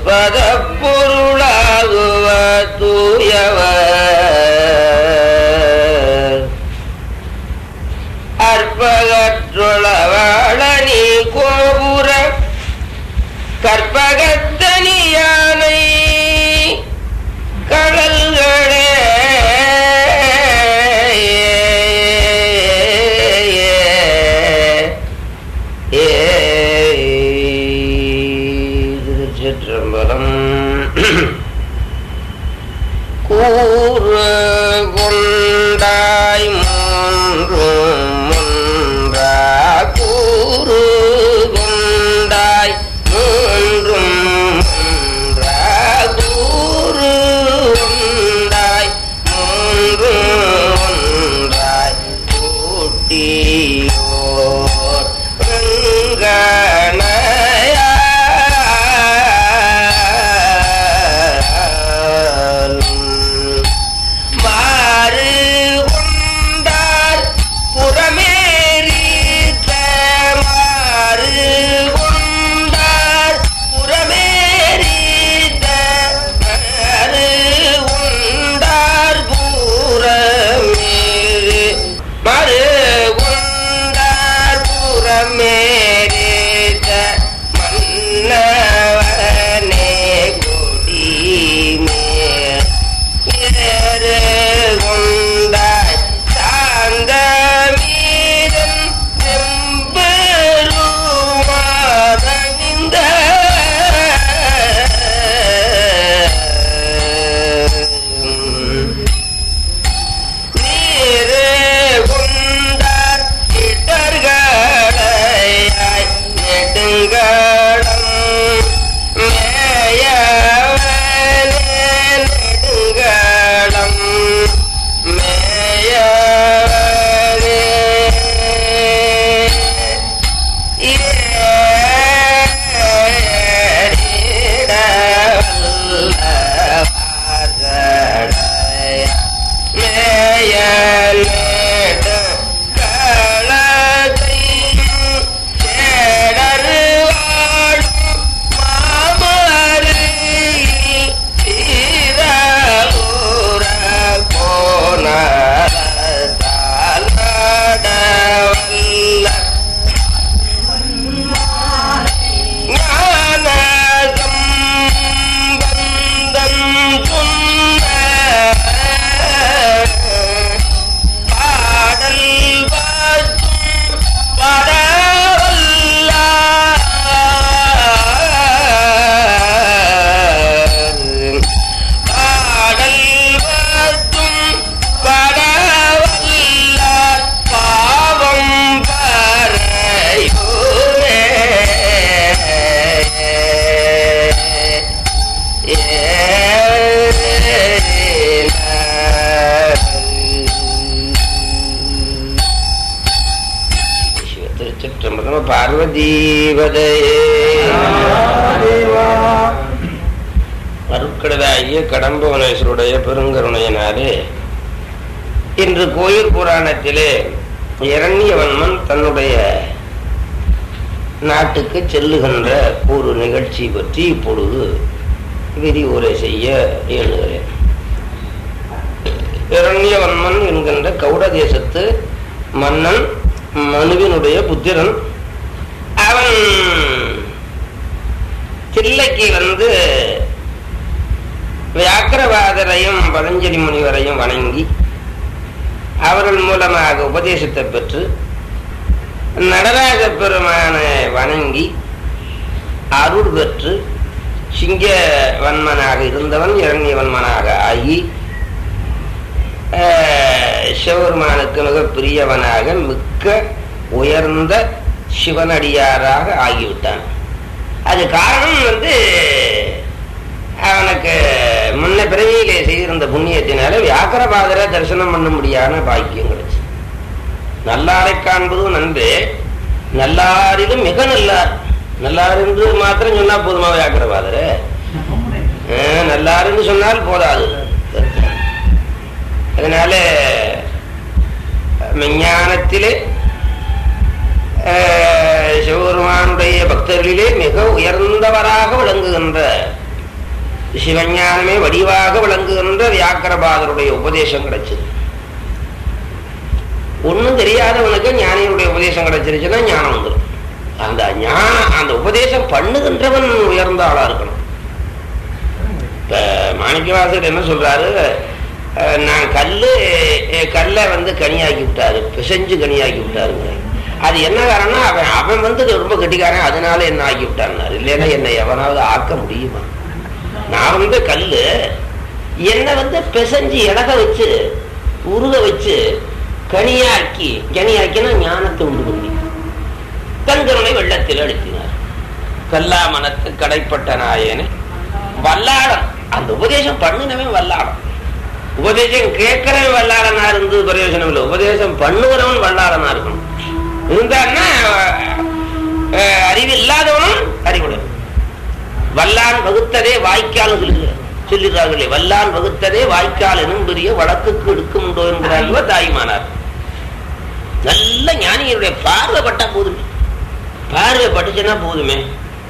பதப்பொருளாகுவ தூயவர் அற்பகற்றொளவாளனி கோபுர கற்பகத்தனியானை கடல்களே திருச்சிற்றம்பலம் கூறு கொண்டாய் மூன்றும் முன்றா கூறு கொண்டாய் மூன்றும் முன்றா கூறு கொண்டாய் மூன்றும் ஒன்றாய் கூட்டியோர் வெங்கணையால் மாறு கொண்டார் புறமேறித்த மாறு கொண்டார் புறமேறித்த மாறு கொண்டார் புறமேறு மாறு கொண்டார் புறமேறித்த மன்னவனே கொடிமேல் ஏறு கொண்டாய் சாந்த மீதம் செம்பெருமாதணிந்த நீரு கொண்டார் இடர்களையாய் நெடுங்கடம் மேயவனே நெடுங்கடம் மேயவனே ஏறிடவல்ல மேயலேடு களத்தையும் சேடரு வாழும் மாமரு தீரபுர கோணத்தால் நடவல்ல ஞானதம் பந்தம் சொன்ன பாடல் வாற்றும் பரவல்ல பாடல் வாற்றும் பரவல்ல பாவம் பறையுமே திருச்சிற்றம்பலம் பார்வதீபதையே அருட்கடலாகிய கடம்பவனேஸ்வருடைய பெருங்கருணையினாலே இன்று கோயில் புராணத்திலே இரண்யவன்மன் தன்னுடைய நாட்டுக்கு செல்லுகின்ற ஒரு நிகழ்ச்சி பற்றி இப்பொழுது விரிவுரை செய்ய எண்ணுகிறேன் இரண்யவன்மன் என்கின்ற கௌட தேசத்து மன்னன் மனுவினுடைய புத்திரன் அவன் தில்லைக்கு வந்து வியாக்கிரவாதரையும் பதஞ்சலி முனிவரையும் வணங்கி அவர்கள் மூலமாக உபதேசத்தை பெற்று நடராஜ பெருமானை வணங்கி அருள் பெற்று சிங்க வன்மனாக இருந்தவன் இரண்யவன்மனாக ஆகி அஹ், சிவபெருமானுக்கு மிக பிரியவனாக மிக்க உயர்ந்த சிவனடியாராக ஆகிவிட்டான் அது காரணம் வந்து அவனுக்கு முன்ன பிறவியிலே செய்திருந்த புண்ணியத்தினால வியாக்கரபாதரை தரிசனம் பண்ண முடியாத பாக்கியம் கிடைச்சு நல்லாரை காண்பதும் நன்றே நல்லாரிலும் மிக நல்லார் நல்லார் என்று மாத்திரம் சொன்னா போதுமா வியாக்கரபாதரை நல்லாருன்னு சொன்னால் போதாது அதனால விஞ்ஞானத்திலே அஹ், சிவபெருமானுடைய பக்தர்களிலே மிக உயர்ந்தவராக விளங்குகின்ற சிவஞானமே வடிவாக விளங்குகின்ற வியாக்கரபாதருடைய உபதேசம் கிடைச்சது ஒண்ணும் தெரியாதவனுக்கு ஞானியுடைய உபதேசம் கிடைச்சிருச்சுன்னா ஞானம் வந்துடும் அந்த ஞானம் அந்த உபதேசம் பண்ணுகின்றவன் உயர்ந்த ஆளா இருக்கணும் இப்ப மாணிக்கவாசர் என்ன சொல்றாரு அஹ், நான் கல்லு அஹ், கல்லை வந்து கனியாக்கி விட்டாரு பிசைஞ்சு கனியாக்கி விட்டாருங்க அது என்ன காரணம் அவன் அவன் வந்து ரொம்ப கெட்டிக்காரன் அதனால என்ன ஆக்கி விட்டான்னாரு இல்லைன்னா என்னை எவனாவது ஆக்க முடியுமா நான் வந்து கல்லு என்னை வந்து பிசைஞ்சு இலக வச்சு உருக வச்சு கனியாக்கி கனியாக்கினா ஞானத்தை உண்டு பண்ணி தங்கருணை வெள்ளத்தில் அழுத்தினார் கல்லாமனத்து கடைப்பட்ட நாயனே வல்லாளன் அந்த உபதேசம் பண்ணுனவன் வல்லாளன் உபதேசம் கேட்கிறவன் வல்லாளனா இருந்து பிரயோஜனம் இல்லை உபதேசம் பண்ணுகிறவன் வல்லாளனா இருக்கணும் இருந்தான்னா அஹ், அறிவு இல்லாதவனும் அறிவுடன் வல்லான் வகுத்ததே வாய்க்கால் சொல்லுகிறார் சொல்லுகிறார்களே வல்லான் வகுத்ததே வாய்க்கால் எனும் பெரிய வழக்குக்கு எடுக்குமுண்டோ என்கிறார்கள் தாய்மானார் நல்ல ஞானிகளுடைய பார்வை பட்டா போதுமே பார்வை பட்டுச்சுன்னா போதுமே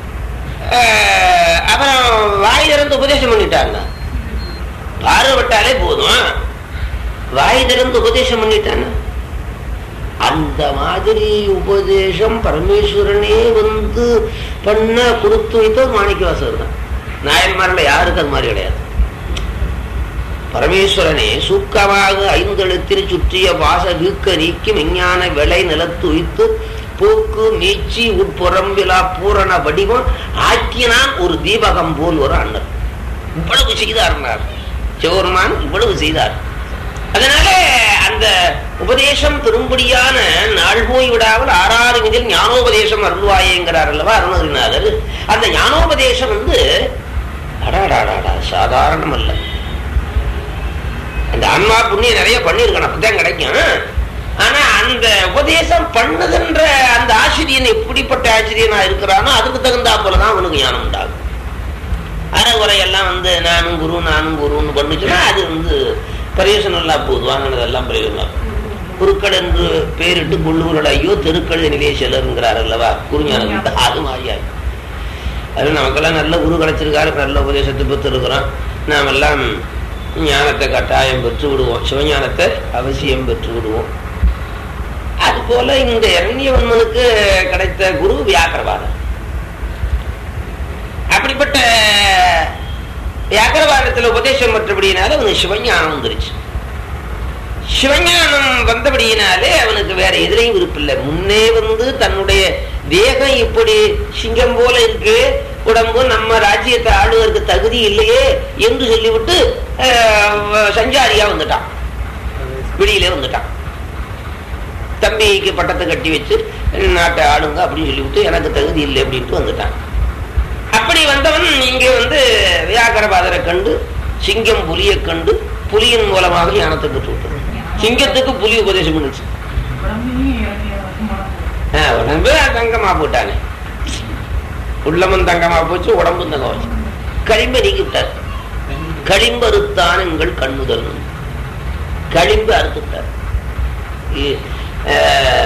அஹ், அப்புறம் வாய் திறந்து உபதேசம் பண்ணிட்டாங்க பார்வை பட்டாலே போதும் வாய் திறந்து உபதேசம் பண்ணிட்டாங்க அந்த மாதிரி உபதேசம் பரமேஸ்வரனே வந்து பண்ண கொடுத்து வைத்தவர் மாணிக்கவாசகர் தான் நாயன்மாரில் யாருக்கு அது மாதிரி கிடையாது பரமேஸ்வரனே சூக்கமாக ஐந்தெழுத்தில் சுற்றிய வாச வீக்க நீக்கி விஞ்ஞான விளை நிலத்து உய்த்து போக்கு மீச்சி உட்புறம்பிலா பூரண வடிவம் ஆக்கினான் ஒரு தீபகம் போல் ஒரு அண்ணன் இவ்வளவு செய்தார்னார் சிவருமான் இவ்வளவு செய்தார் அதனால அந்த உபதேசம் பெரும்படியான நாள் போய் விடாமல் ஆறாறு மிதில் ஞானோபதேசம் அருள்வாயேங்கிறார் அல்லவா அருணகிரிநாதர் அந்த ஞானோபதேசம் வந்து அடாடாடாடா சாதாரணம் அல்ல அந்த ஆன்மா புண்ணியம் நிறைய பண்ணியிருக்கணும் அப்படிதான் கிடைக்கும் ஆனா அந்த உபதேசம் பண்ணதுன்ற அந்த ஆசிரியன் எப்படிப்பட்ட ஆசிரியனா இருக்கிறானோ அதுக்கு தகுந்தா போலதான் அவனுக்கு ஞானம் உண்டாகும் அறகுறை எல்லாம் வந்து நானும் குரு நானும் குருன்னு பண்ணுச்சுன்னா அது வந்து பிரயோசனம் இல்லா போகுது வாங்கினதெல்லாம் பிரயோஜனம் குருக்கள் என்று பேரிட்டு கொள்ளுவர்கள் ஐயோ தெருக்கள் நிலைய செல்லருங்கிறார் அல்லவா குருஞானம் அது மாதிரியாய் அது நமக்கெல்லாம் நல்ல குரு கிடைச்சிருக்காரு நல்ல உபதேசத்தை பெற்று இருக்கிறோம் நாம் எல்லாம் ஞானத்தை கட்டாயம் பெற்று விடுவோம் சிவஞானத்தை அவசியம் பெற்று விடுவோம் அது போல இந்த இரண்யவன்மனுக்கு கிடைத்த குரு வியாக்கரவாதம் அப்படிப்பட்ட வியாக்கரவாதத்தில் உபதேசம் பெற்றபடியினால அவனுக்கு சிவஞானம் வந்துருச்சு சிவஞானம் வந்தபடியினாலே அவனுக்கு வேற எதிரையும் விருப்பில்லை முன்னே வந்து தன்னுடைய தேகம் இப்படி சிங்கம் போல இருக்கு உடம்பு நம்ம ராஜ்யத்தை ஆளுவதற்கு தகுதி இல்லையே என்று சொல்லிவிட்டு அஹ், சஞ்சாரியா வந்துட்டான் வெளியிலே வந்துட்டான் தம்பிக்கு பட்டத்தை கட்டி வச்சு நாட்டை ஆளுங்க அப்படின்னு சொல்லிவிட்டு எனக்கு தகுதி இல்லை அப்படின்ட்டு வந்துட்டான் அப்படி வந்தவன் இங்கே வந்து வியாக்கரபாதரை கண்டு சிங்கம் புலியை கண்டு புலியின் மூலமாக ஞானத்தை பெற்று விட்டது சிங்கத்துக்கு புலி உபதேசம் பண்ணுச்சு ஆ, உடம்பு தங்கமா போட்டானே உள்ளமும் தங்கமா போச்சு உடம்பும் தங்கமா போச்சு களிம்பை நீக்கி விட்டார் களிம்பு அறுத்தான் எங்கள் கண்ணுதல் களிம்பு அறுத்து விட்டார் இ- ஆ,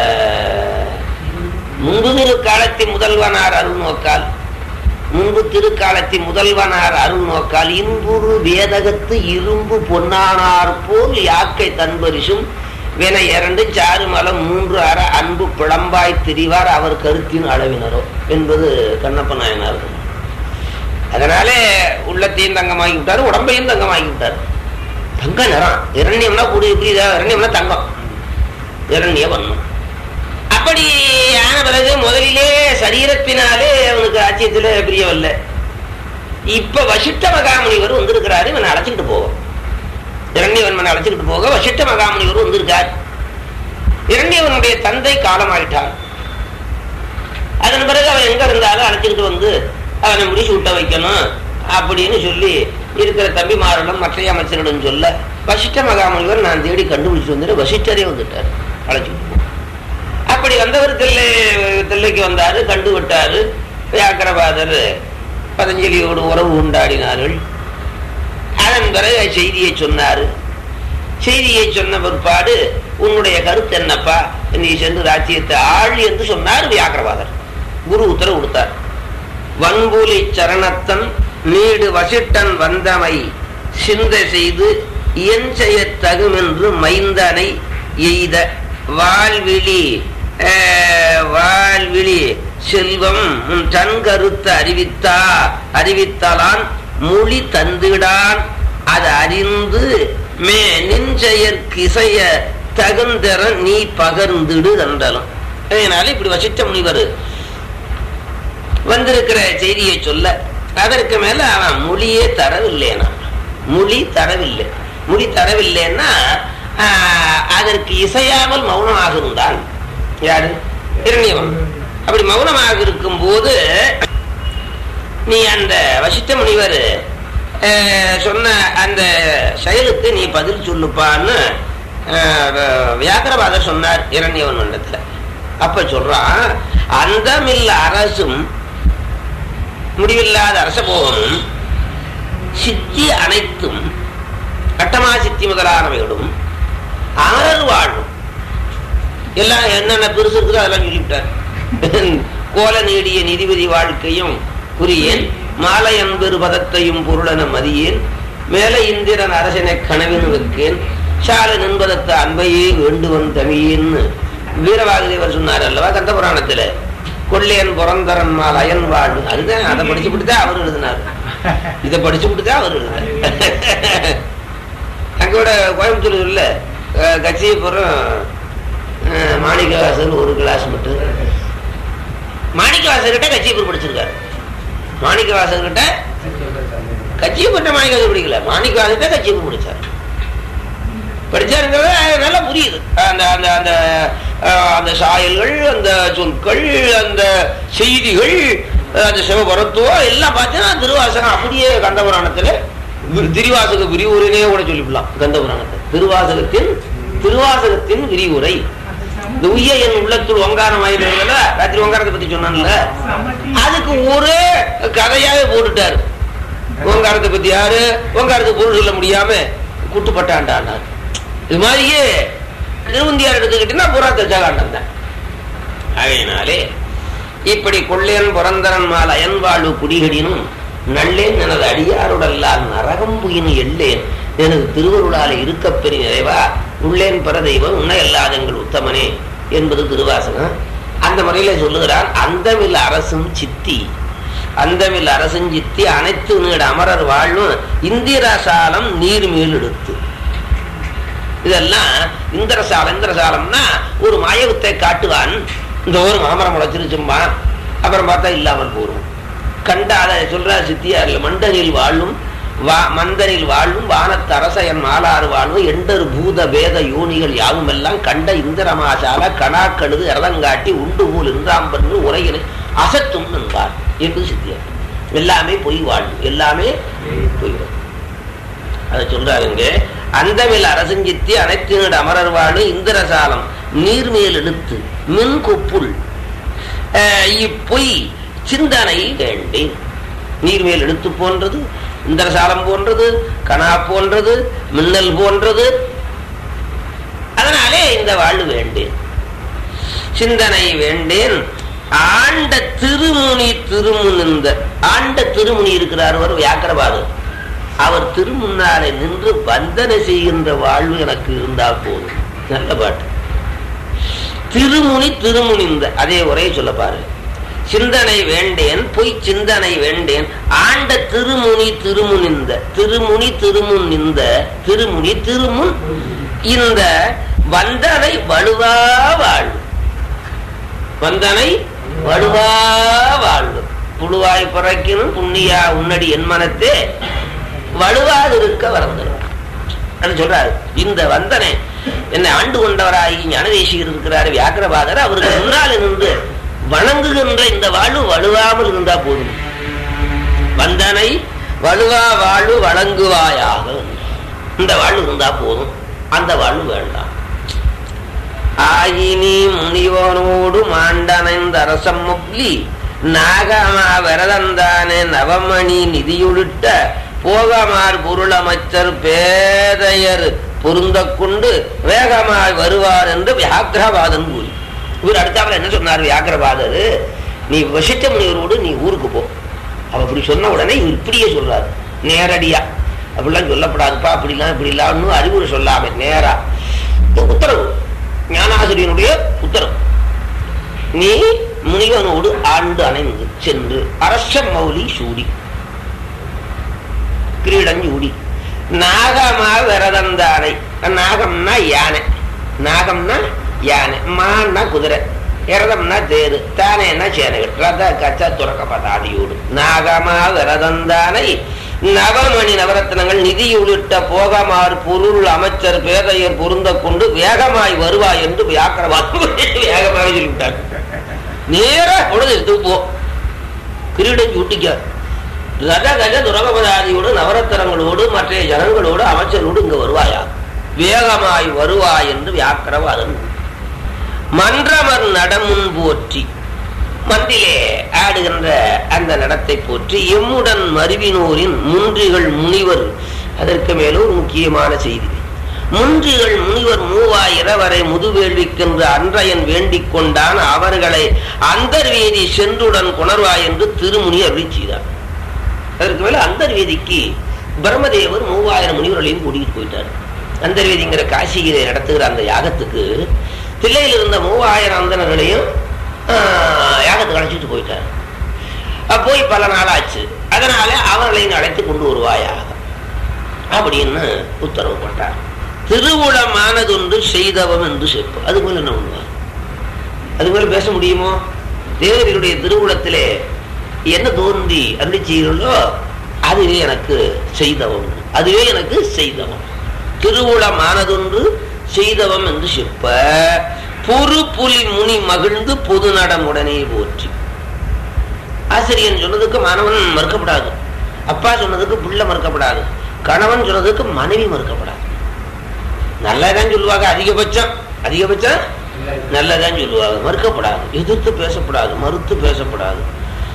முன்பு திருக்காலத்தின் முதல்வனார் அருள் நோக்கால் முன்பு திருக்காலத்தின் முதல்வனார் அருள் நோக்கால் இன்புறு வேதகத்து இரும்பு பொன்னானார் போல் யாக்கை தன்பரிசும் வின இரண்டு சாறு மலம் மூன்று அற அன்பு பிளம்பாய் திரிவார் அவர் கருத்தின் அளவினரோ என்பது கண்ணப்ப நாயனார் அதனாலே உள்ளத்தையும் தங்கமாக்கி விட்டாரு உடம்பையும் தங்கமாக்கி விட்டாரு தங்க நிறம் இரண்யம்னா புரிய புரியுதா இரண்யம்னா தங்கம் இரண்ய வண்ணம் அப்படி ஆன பிறகு முதலிலே சரீரத்தினாலே அவனுக்கு ஆட்சியத்துல பிரியவில்லை இப்ப வசிஷ்ட மகாமுனிவர் வந்திருக்கிறாரு இவனை அழைச்சிட்டு போவோம் இரண்யவன்மனை அழைச்சிட்டு போக வசிஷ்ட மகாமுனிவர் வந்திருக்கார் இரண்யவனுடைய தந்தை காலமாயிட்டான் அதன் பிறகு அவன் எங்க இருந்தாலும் அழைச்சிட்டு வந்து அவனை முடிச்சு விட்ட வைக்கணும் அப்படின்னு சொல்லி இருக்கிற தம்பிமாரிடம் மற்ற அமைச்சரிடம் சொல்ல வசிஷ்ட மகாமுனிவர் நான் தேடி கண்டுபிடிச்சு வந்துட்டு வசிஷ்டரே வந்துட்டார் அழைச்சிட்டு போ. அப்படி வந்தவர் தில்லை தில்லைக்கு வந்தாரு கண்டு விட்டாரு வியாக்கரபாதர் பதஞ்சலியோடு உறவு கொண்டாடினார்கள் அதன் பிறகு செய்தியை சொன்னாரு செய்தியை சொன்ன பிற்பாடு உன்னுடைய கருத்து என்னப்பா நீ சென்று ராஜ்யத்தை ஆள் என்று சொன்னார் வியாக்கரபாதர் குரு உத்தரவு கொடுத்தார் வன்புலி சரணத்தன் நீடு வசிட்டன் வந்தமை சிந்த செய்து என் செய்யத் தகுமென்று மைந்தனை எய்த வாழ்விழி அஹ், வாழ்விழி செல்வம் உன் தன் கருத்து அறிவித்தா அறிவித்தலான் மொழி தந்திடான் அது அறிந்து மே நின்செயற்கிசைய தகுந்தர நீ பகர்ந்திடு கண்டலும் அதனால இப்படி வசிட்ட முனிவர் வந்திருக்கிற செய்தியை சொல்ல அதற்கு மேல அவன் மொழியே தரவில்லைனா மொழி தரவில்லை மொழி தரவில்லைன்னா ஆஹ், அதற்கு இசையாமல் மௌனமாக இருந்தான் யாரு இரணியவன் அப்படி மௌனமாக இருக்கும் போது நீ அந்த வசிட்ட முனிவர் அஹ், சொன்ன அந்த செயலுக்கு நீ பதில் சொல்லுப்பான்னு அஹ், வியாக்கரபாதர் சொன்னார் இரண்யவன் மண்டத்துல அப்ப சொல்றான் அந்தமில்ல அரசும் முடிவில்லாத அரசபோகமும் சித்தி அனைத்தும் கட்டமா சித்தி முதலானவைகளும் அமரர் வாழும் எல்லாம் என்னென்ன பெருசு இருக்குதோ அதெல்லாம் சொல்லிவிட்டார் கோல நீடிய நீதிபதி வாழ்க்கையும் புரியேன் மாலை அன்பெரு பதத்தையும் பொருளென மதியேன் மேல இந்திரன் அரசனை கனவின் வைக்கேன் சால நின்பதத்த அன்பையே வேண்டுவன் தமியேன்னு வீரவாகதேவர் சொன்னார் அல்லவா கந்த புராணத்துல கொள்ளையன் புறந்தரன் மால் அயன் வாழ்வு அதுதான் அதை படிச்சு தான் அவர் எழுதினார் இதை படிச்சு தான் அவர் எழுதினார் அங்கோட கோயம்புத்தூர் இல்ல அஹ் கட்சியப்புறம் அஹ் மாணிக்கவாசல் ஒரு கிளாஸ் மட்டும் மாணிக்கவாசல் கிட்ட கட்சியப்பூர் படிச்சிருக்காரு மாணிக்கவாசல் கிட்ட கட்சியப்பட்ட மாணிக்கவாசல் படிக்கல மாணிக்கவாசல் கிட்ட கட்சியப்பூர் படிச்சார் படிச்சாருங்கிறது அது நல்லா புரியுது அந்த அந்த அந்த அஹ், அந்த சாயல்கள் அந்த சொற்கள் அந்த செய்திகள் அந்த சிவபரத்துவம் எல்லாம் பார்த்தீங்கன்னா திருவாசகம் அப்படியே கந்தபுராணத்துல வி- திருவாசக விரிவுரையிலே கூட சொல்லிவிடலாம் கந்தபுராணத்தை திருவாசகத்தின் திருவாசகத்தின் விரிவுரை இந்த உய்ய என் உள்ளத்துள் ஒங்காரம் ஆயிருந்ததுல ராத்திரி ஒங்காரத்தை பத்தி சொன்னான்ல அதுக்கு ஒரே கதையாவே போட்டுட்டாரு ஓங்காரத்தை பத்தி யாரு ஓங்காரத்துக்கு பொருள் சொல்ல முடியாம குட்டுப்பட்டாண்டாண்டார் இது மாதிரியே திருவந்தியார் எடுத்துக்கிட்டீங்கன்னா புறா தச்சாகாண்டம் தான் ஆகையினாலே இப்படி கொள்ளேன் புறந்தரன் மால் அயன்வாழ்வு குடிகடினும் நல்லேன் எனது அடியாருடல்லால் நரகம் புயின் எள்ளேன் எனது திருவருளாலே இருக்கப் பெரிய நிறைவா உள்ளேன் பரதெய்வம் உன்னை அல்லாதங்கள் உத்தமனே என்பது திருவாசகம் அந்த முறையில சொல்லுகிறான் அந்தமில் அரசும் சித்தி அந்தமில் அரசும் சித்தி அனைத்து நீட அமரர் வாழும் இந்திரசாலம் நீர் மேல் எடுத்து இதெல்லாம் இந்திரசாலம் இந்திரசாலம்னா ஒரு மாயவத்தை காட்டுவான் இந்த ஒரு மாமரம் முளைச்சிருச்சும்பா அப்புறம் பார்த்தா இல்லாமல் போரும் கண்ட அதை சொல்ற சித்தியார்ல மண்டனில் வாழும் வா மந்தனில் வாழும் வானத்து அரசயன் மாலாறு வாழும் எண்டரு பூத வேத யோனிகள் யாவும் எல்லாம் கண்ட இந்திரமாசால கணாக்கழுது இரதங்காட்டி உண்டு போல் இன்றாம்பன்னு உரையினை அசத்தும் என்பார் என்று சித்தியார் எல்லாமே பொய் வாழும் எல்லாமே பொய் வாழும் அதை சொல்றாருங்க அந்தமில் அரசஞ்சித்தி அனைத்தினோட அமரர் வாழு இந்திரசாலம் நீர்மேல் எடுத்து மின் கொப்புள் அஹ், இப்பொய் சிந்தனை வேண்டேன் நீர்மேல் எடுத்து போன்றது இந்திரசாலம் போன்றது கணா போன்றது மின்னல் போன்றது அதனாலே இந்த வாழ்வு வேண்டேன் சிந்தனை வேண்டேன் ஆண்ட திருமுனி திருமுனிந்த ஆண்ட திருமுனி இருக்கிறார் ஒரு வியாக்கரபாதர் அவர் திருமுன்னாலே நின்று வந்தனை செய்கின்ற வாழ்வு எனக்கு இருந்தால் போதும் நல்ல பாட்டு திருமுனி திருமுனிந்த அதே ஒரே சொல்ல பாரு சிந்தனை வேண்டேன் பொய் சிந்தனை வேண்டேன் ஆண்ட திருமுனி திருமுனிந்த திருமுனி திருமுனிந்த திருமுனி திருமுன் இந்த வந்தனை வலுவா வாழ்வு வந்தனை வலுவா வாழ்வு புழுவாய் பிறக்கினும் புண்ணியா உன்னடி என் மனத்தே வலுவாதிருக்க வரந்தரும் அது சொல்றாரு இந்த வந்தனை என்னை ஆண்டு கொண்டவராகி ஞானதேசிகர் இருக்கிறார் வியாக்கிரபாதர் அவருக்கு முன்னால் நின்று வணங்குகின்ற இந்த வாழ்வு வலுவாமல் இருந்தா போதும் வந்தனை வலுவா வாழ்வு வழங்குவாயாக இந்த வாழ்வு இருந்தா போதும் அந்த வாழ்வு வேண்டாம் ஆயினி முனிவனோடு மாண்டனைந்த அரசம் முக்லி நாகமா விரதந்தானே நவமணி நிதியுளிட்ட போகமார் பொருளமைச்சர் பேதையர் பொருந்தக் கொண்டு வேகமாய் வருவார் என்று வியாக்கிரவாதன் கூறி இவர் அடுத்தாப்புல என்ன சொன்னார் வியாக்கிரவாதர் நீ வசிட்ட முனிவரோடு நீ ஊருக்கு போ அவ அப்படி சொன்ன உடனே இவர் இப்படியே சொல்றாரு நேரடியா அப்படிலாம் சொல்லப்படாதுப்பா அப்படிலாம் இப்படி இல்லாம அறிவுரை சொல்லாம நேரா இது உத்தரவு ஞானாசிரியனுடைய உத்தரவு நீ முனிவனோடு ஆண்டு அணைந்து சென்று அரச மௌலி சூடி கிரீடஞ்சூடி நாகமா விரதந்தானை நாகம்னா யானை நாகம்னா யானை மான்னா குதிரை இரதம்னா தேரு தானேன்னா சேனைகள் ரத கச்ச துறக்கப்படாதியோடு நாகமா விரதந்தானை நவமணி நவரத்னங்கள் நிதி உள்ளிட்ட போகமாறு பொருள் அமைச்சர் பேதையர் பொருந்த கொண்டு வேகமாய் வருவாய் என்று வியாக்கரவாக்கு வேகமாக சொல்லிவிட்டார் நேரா பொழுது எடுத்து போ கிரீடம் சூட்டிக்க ரத கஜ துரகபதாதியோடு நவரத்தினங்களோடு மற்ற ஜனங்களோடு அமைச்சரோடு இங்க வருவாயா வேகமாய் வருவாய் என்று வியாக்கிரவாதம் மன்றமர் நடமுன் போற்றி மந்திலே ஆடுகின்ற அந்த நடத்தை போற்றி எம்முடன் மருவினோரின் முன்றிகள் முனிவர் அதற்கு மேல ஒரு முக்கியமான செய்தி முன்றிகள் முனிவர் மூவாயிரவரை முதுவேள்விக்கின்ற அன்றையன் வேண்டிக் கொண்டான் அவர்களை அந்தர்வேதி சென்றுடன் குணர்வாய் என்று திருமுனி அருளி செய்தார் அதற்கு மேல அந்தர்வேதிக்கு பிரம்மதேவர் மூவாயிரம் முனிவர்களையும் கூட்டிகிட்டு போயிட்டார் அந்தர்வேதிங்கிற காசியிலே நடத்துகிற அந்த யாகத்துக்கு தில்லையில் இருந்த மூவாயிரம் அந்தனர்களையும் யாகத்துக்கு அழைச்சிட்டு போயிட்டார் போய் பல நாளாச்சு அதனால அவர்களையும் அழைத்து கொண்டு வருவாயாக அப்படின்னு உத்தரவு போட்டார் திருவுளமானதொன்று செய்தவம் என்று சேர்ப்போம் அது மேல என்ன பண்ணுவார் அது மேல பேச முடியுமோ தேவர்களுடைய திருவுளத்திலே என்ன தோன்றி அருளி செய்கிறோ அதுவே எனக்கு செய்தவம் அதுவே எனக்கு செய்தவம் திருவுளமானதொன்று செய்தவம் என்று செப்ப பொறு புலி முனி மகிழ்ந்து பொது நடமுடனே போற்றி ஆசிரியன் சொன்னதுக்கு மாணவன் மறுக்கப்படாது அப்பா சொன்னதுக்கு புள்ள மறுக்கப்படாது கணவன் சொன்னதுக்கு மனைவி மறுக்கப்படாது நல்லதான் சொல்லுவாங்க அதிகபட்சம் அதிகபட்சம் நல்லதான் சொல்லுவாங்க மறுக்கப்படாது எதிர்த்து பேசப்படாது மறுத்து பேசப்படாது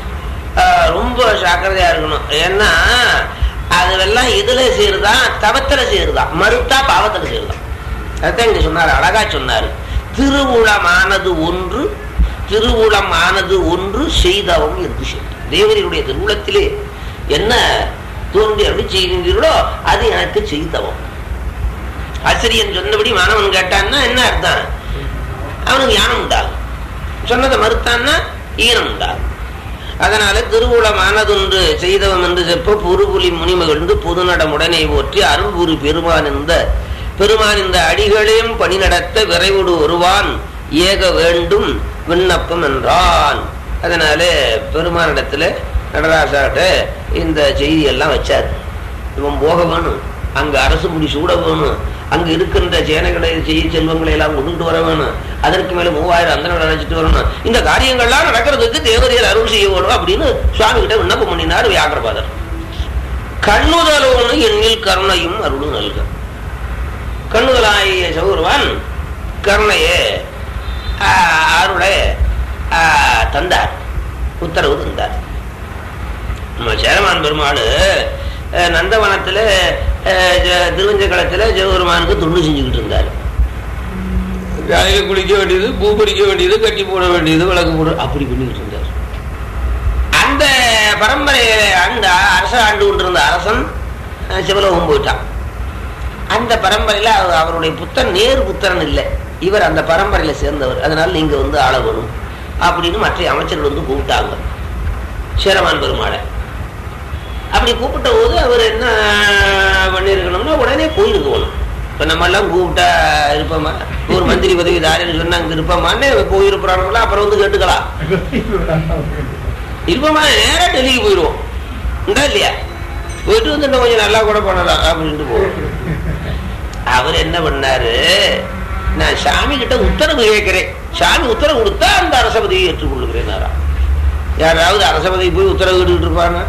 ரொம்ப ஜாக்கிரதையா இருக்கணும் ஏன்னா அதெல்லாம் எதுல சேருதா தவத்துல சேருதா மறுத்தா பாவத்துல சேருதான் அதான் இங்க சொன்னாரு அழகா சொன்னாரு திருவுளமானது ஒன்று திருவுளமானது ஒன்று செய்தவம் என்று சொல்லி தேவரியுடைய திருவுளத்திலே என்ன தோன்றி அப்படி செய்கின்றீர்களோ அது எனக்கு செய்தவம் ஆசிரியன் சொன்னபடி மாணவன் கேட்டான்னா என்ன அர்த்தம் அவனுக்கு ஞானம் உண்டாகும் சொன்னதை மறுத்தான்னா ஈனம் உண்டாகும் அதனால திருவுளமானதொன்று செய்தவம் என்று செப்ப புறுபுலி முனிமகிழ்ந்து புதுநடம் உடனே போற்றி அருள்புரி பெருமான் இந்த பெருமான் இந்த அடிகளையும் பணி நடத்த விரைவோடு வருவான் ஏக வேண்டும் விண்ணப்பம் என்றான் அதனால பெருமானிடத்துல நடராசாட்ட இந்த செய்தி எல்லாம் வச்சார் இவன் போக வேணும் அங்க அரசு முடி சூட வேணும் அங்க இருக்கின்ற சேனைகளை செய்ய செல்வங்களை எல்லாம் கொண்டுட்டு வர வேணும் அதற்கு மேல மூவாயிரம் அந்த அழைச்சிட்டு வரணும் இந்த காரியங்கள்லாம் நடக்கிறதுக்கு தேவதையில் அருள் செய்ய வேணும் அப்படின்னு சுவாமி கிட்ட விண்ணப்பம் பண்ணினார் வியாகரபாதர் கண்ணுதலோனு எண்ணில் கருணையும் அருளும் நல்க கண்ணுதலாகிய சௌரவான் கருணையே அருளை தந்தார் உத்தரவு தந்தார் நம்ம சேரமான் பெருமாள் நந்தவனத்தில் திருவஞ்சக்களத்தில் சிவபெருமானுக்கு தொண்டு செஞ்சுக்கிட்டு இருந்தார் காலையில் குளிக்க வேண்டியது பூ பறிக்க வேண்டியது கட்டி போட வேண்டியது விளக்கு போட அப்படி பண்ணிக்கிட்டு இருந்தார் அந்த பரம்பரையை அந்த அரச ஆண்டு கொண்டிருந்த அரசன் சிவலோகம் போயிட்டான் அந்த பரம்பரையில அவருடைய புத்தன் நேரு புத்திரன் இல்லை இவர் அந்த பரம்பரையில சேர்ந்தவர் அதனால நீங்க வந்து ஆள வேணும் அப்படின்னு மற்ற அமைச்சர்கள் வந்து கூப்பிட்டாங்க சேரமான் பெருமாளை அப்படி கூப்பிட்ட போது அவர் என்ன பண்ணிருக்கணும்னா உடனே போயிருக்கணும் இப்ப நம்ம எல்லாம் கூப்பிட்டா இருப்போமா ஒரு மந்திரி பதவி தாரன்னு சொன்னா அங்க இருப்போமான்னு போயிருப்பாங்களா அப்புறம் வந்து கேட்டுக்கலாம் இருப்போமா நேரா டெல்லிக்கு போயிடுவோம் உண்டா இல்லையா போயிட்டு வந்து இன்னும் கொஞ்சம் நல்லா கூட பண்ணலாம் அப்படின்ட்டு போவோம் அவர் என்ன பண்ணாரு நான் சாமி கிட்ட உத்தரவு கேட்கிறேன் சாமி உத்தரவு கொடுத்தா அந்த அரசபதியை ஏற்றுக்கொள்ளுகிறேன் யாராவது அரசபதி போய் உத்தரவு கேட்டுக்கிட்டு இருப்பாங்க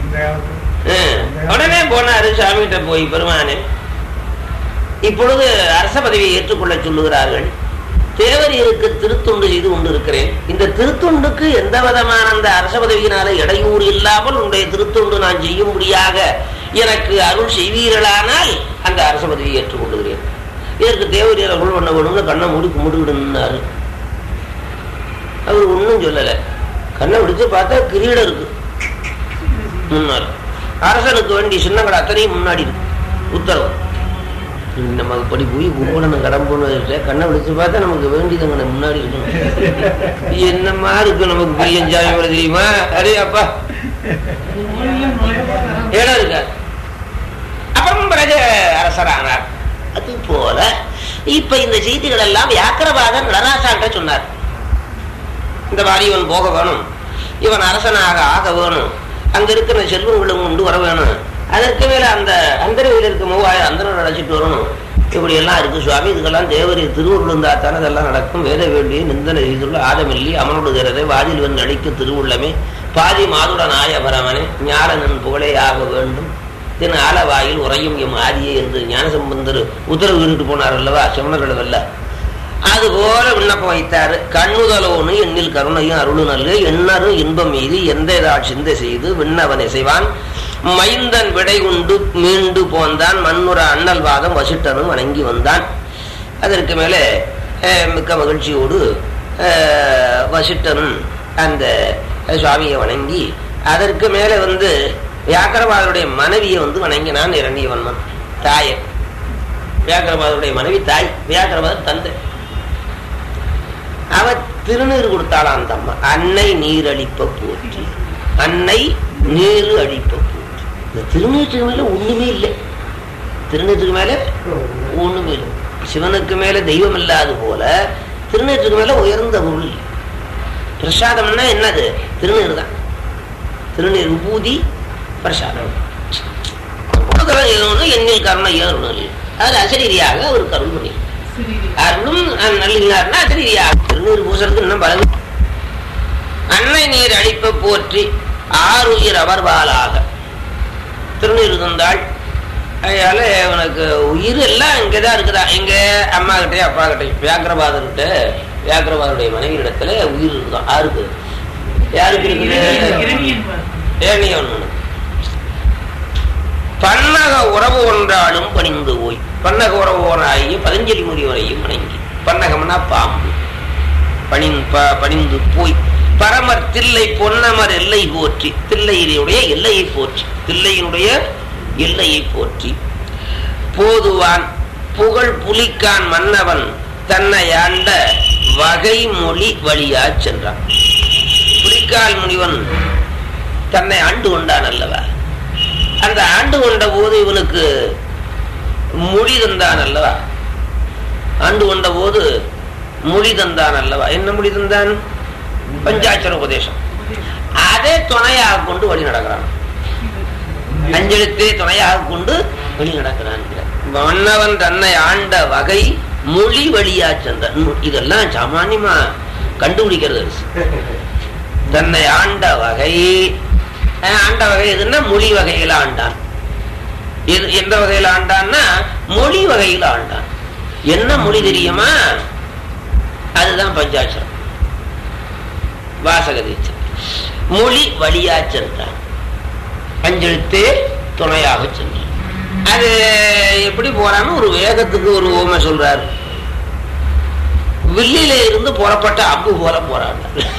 உடனே போனாரு சாமி கிட்ட போய் பெருமானே இப்பொழுது அரச பதவியை ஏற்றுக்கொள்ள சொல்லுகிறார்கள் தேவரியருக்கு திருத்தொண்டு செய்து கொண்டு இருக்கிறேன் இந்த திருத்தொண்டுக்கு எந்த விதமான அந்த அரச பதவியினால இடையூறு இல்லாமல் உன்னுடைய திருத்தொண்டு நான் செய்யும்படியாக எனக்கு அருள் செய்வீர்களானால் அந்த அரச பதவியை ஏற்றுக்கொள்ளுகிறேன் இதற்கு தேவரியர் அருள் பண்ண வேணும்னு கண்ணை மூடி கும்பிட்டுக்கிட்டு அவர் ஒன்றும் சொல்லலை கண்ணை பிடிச்சு பார்த்தா கிரீடம் இருக்கு முன்னாடி அரசனுக்கு வேண்டிய சின்னங்கள் அத்தனையும் முன்னாடி இருக்கு உத்தரவு நம்ம இப்படி போய் கும்பகோணம் கடம்புன்னு கண்ணை விழிச்சு பார்த்தா நமக்கு வேண்டியது அங்கே முன்னாடி இருக்கணும் என்னமா இருக்கு நமக்கு பெரிய ஜாமி தெரியுமா அரே அப்பா இடம் இருக்காது அப்புறம் பிறகு அரசரானார் அது போல இப்ப இந்த செய்திகள் எல்லாம் வியாக்கிரபாதர் நடராசாட்ட சொன்னார் இந்த மாதிரி இவன் போக வேணும் இவன் அரசனாக ஆக வேணும் அங்க இருக்கிற செல்வங்களும் கொண்டு வர வேணும் அதற்கு மேல அந்த அந்தரவில் இருக்க மூவாயிரம் அந்தரம் அழைச்சிட்டு வரணும் இப்படி எல்லாம் இருக்கு சுவாமி இதுக்கெல்லாம் தேவரி திருவுருள் தானே இதெல்லாம் நடக்கும் வேத வேண்டிய நிந்தனை செய்துள்ள ஆதமில்லி அமனுடுகிறதை வாதில் வந்து அளிக்க திருவுள்ளமே பாதி மாதுட நாயபரமனே ஞானனன் புகழே ஆக வேண்டும் தின் ஆலவாயில் உறையும் எம் ஆதியே என்று ஞானசம்பந்தர் உத்தரவு விட்டு போனார் அல்லவா சிவனர்கள் அல்ல அதுபோல விண்ணப்பம் வைத்தாரு கண்ணுதலோனு எண்ணில் கருணையும் அருளு நல்லு எண்ணரும் இன்பம் மீது எந்த ஏதாள் சிந்தை செய்து விண்ணவனை செய்வான் மைந்தன் விடை உண்டு மீண்டு போந்தான் மண்ணுற அண்ணல் வாதம் வசிட்டனும் வணங்கி வந்தான் அதற்கு மேலே அஹ், மிக்க மகிழ்ச்சியோடு அஹ், வசிட்டனும் அந்த சுவாமியை வணங்கி அதற்கு மேலே வந்து வியாக்கரபாதருடைய மனைவியை வந்து வணங்கினான் இரண்டியவன்மன் தாயை வியாக்கரபாதருடைய மனைவி தாய் வியாக்கரபாதர் தந்தை அவ திருநீர் கொடுத்தாளாம் அந்த அம்மா அன்னை நீர் அளிப்ப போற்றி அன்னை நீர் அளிப்ப போற்றி இந்த திருநீற்றுக்கு மேல ஒண்ணுமே இல்லை திருநீற்றுக்கு மேல ஒண்ணுமே இல்லை சிவனுக்கு மேல தெய்வம் இல்லாது போல திருநீற்றுக்கு மேல உயர்ந்த பொருள் இல்லை. பிரசாதம்னா என்னது திருநீர் தான் திருநீர் விபூதி பிரசாதம் கொடுக்கலாம் ஏதோ எண்ணில் காரணம் ஏறணும் அது அசரீரியாக அவர் கருள் பண்ணி அருளும் நல்லினார்னா அசரீரியாக திருநீர் பூசலுக்கு இன்னும் பல அன்னை நீர் அழிப்ப போற்றி ஆறுயிர் அவர்வாளாக திருநீர் தந்தாள் அதனால உனக்கு உயிர் எல்லாம் இங்கதான் இருக்குதா எங்க அம்மா கிட்டே அப்பா கிட்டே வியாக்கிரபாதர்கிட்ட வியாக்கிரபாதருடைய மனைவி இடத்துல உயிர் இருக்குதான் யாருக்கு யாருக்கு இருக்குது ஏனியவன் பன்னக உறவு ஒன்றாலும் பணிந்து போய் பன்னக உறவு ஒன்றாகி பதஞ்சலி முனிவரையும் வணங்கி பன்னகம்னா பாம்பு பணிந் ப- பணிந்து போய் பரமர் தில்லை பொன்னமர் எல்லை போற்றி தில்லையினுடைய எல்லையை போற்றி தில்லையினுடைய எல்லையை போற்றி போதுவான் புகழ் புலிக்கான் மன்னவன் தன்னை ஆண்ட வகை மொழி வழியா சென்றான் புலிக்கால் முனிவன் தன்னை ஆண்டு கொண்டான் அல்லவா அந்த ஆண்டு கொண்ட போது இவனுக்கு மொழி தந்தான் அல்லவா ஆண்டு கொண்ட போது மொழி தந்தான் அல்லவா என்ன மொழி தந்தான் பஞ்சாட்சர உபதேசம் அதே துணையாக கொண்டு வழி நடக்கிறான் அஞ்செழுத்தே துணையாக கொண்டு வழி நடக்கிறான் மன்னவன் தன்னை ஆண்ட வகை மொழி வழியா சென்ற இதெல்லாம் சாமானியமா கண்டுபிடிக்கிறது தன்னை ஆண்ட வகை அஹ், ஆண்ட வகை எதுன்னா மொழி வகையில ஆண்டான் எது எந்த வகையில ஆண்டான்னா மொழி வகையில ஆண்டான் என்ன மொழி தெரியுமா அதுதான் பஞ்சாட்சரம் வாசக தீட்சம் மொழி வழியா சென்றான் அஞ்செழுத்தே துணையாக சென்றான் அது எப்படி போறான்னு ஒரு வேகத்துக்கு ஒரு ஓமை சொல்றாரு வில்லில இருந்து புறப்பட்ட அம்பு போல போறான்